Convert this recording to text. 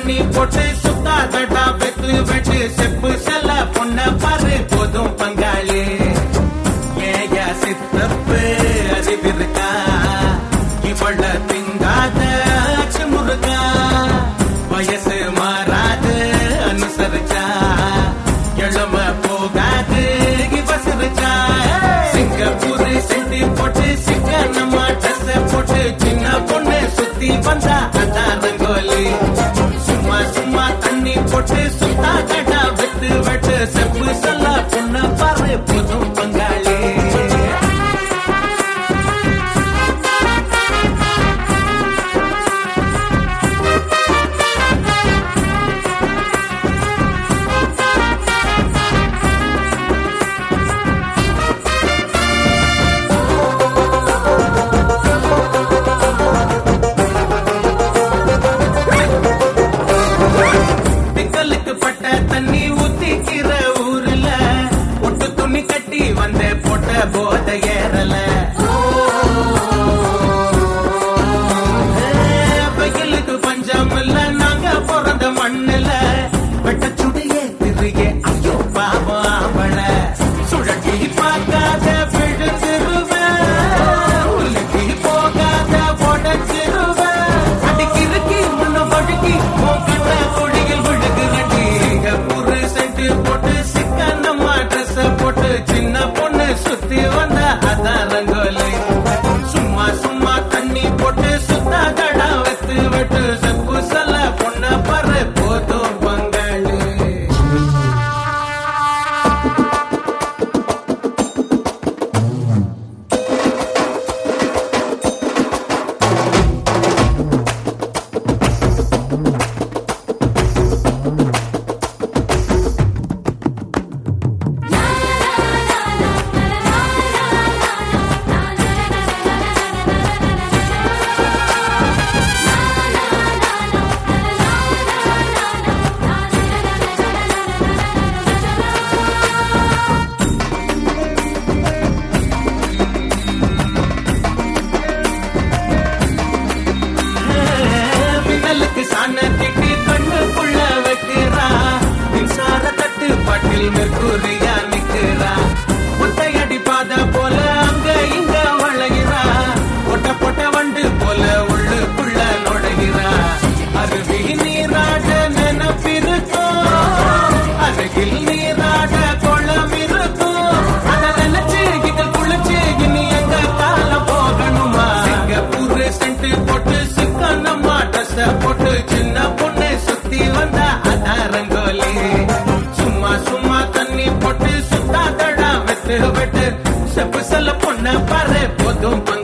தண்ணி போட்டு சுத்தாதடா வெத்து வெட்டு செப்பு செல்ல பொண்ண பாரு போதும் பங்காளி ஏயா சித்தப்பு அறிவிருக்கா இவள திங்காத முருகா வயசு மாறாது அனுசரிச்சா எழும போகாது இவ சிரிச்சா சிங்கப்பூர் செட்டி போட்டு சிக்கனமா ட்ரெஸ் போட்டு சின்ன பொண்ணு சுத்தி வந்தா அதான் ரங்கோலி சும்மா சும்மா தண்ணி போட்டு சுத்தா கடா வெட்டு வெட்டு செப்பு சொல்ல பொண்ணு பாரு புதும் பங்காளி பிக்கலுக்கு பட்ட தண்ணி ஊத்திக்கிற ஊர்ல ஒட்டு துணி கட்டி வந்த போட்ட போத ஏறல வெயிலுக்கு பஞ்சம் இல்ல நாங்க பிறந்த மண்ணுல வெட்ட சுடியே திரியே ஐயோ பாவம் அவள சுழட்டி பார்க்காத விழுந்துருவேன் உலுக்கி போகாத உடச்சிருவேன் அடிக்கிறுக்கி முன்ன வழுக்கி உன் கண்ண குழியில் விழுகுறடி சிங்கப்பூர் சென்று போட்டு சிக்கனமா ட்ரெஸ் போட்டு சின்ன பொண்ணு சுத்தி வந்த அதான் ரங்கோலி சும்மா சும்மா தண்ணி போட்டு சுத்தாதடா வெத்து வெட்டு செப்பு சொல்ல பொண்ண பற போதும் பங்காளி மின்னலுக்கு சாண திட்டி கண்ணுக்குள்ள வைக்கிறா மின்சார தட்டு பாட்டில் மெர்குரியா நிக்கிறா ஒத்தையடி பாத போல அங்க இங்க வளைகிறா பொட்ட பொட்ட வண்டு போல உள்ளுக்குள்ள நுழைகிறா அருவி நீராட நினப்பிருக்கும் அருகில் நீராட குளம் இருக்கும் அதை நினைச்சு இங்க குளிச்சு இனி எங்க காலம் போகணுமா சிங்கப்பூர் சென்ட் போட்டு சிக்கனமா ட்ரெஸ் போட்டு சின்ன பொண்ணு சுத்தி வந்தா அதான் ரங்கோலி சும்மா சும்மா தண்ணி போட்டு சுத்தாதடா வெட்டு வெட்டு செப்பு செல்ல பொண்ண பாரு போதும்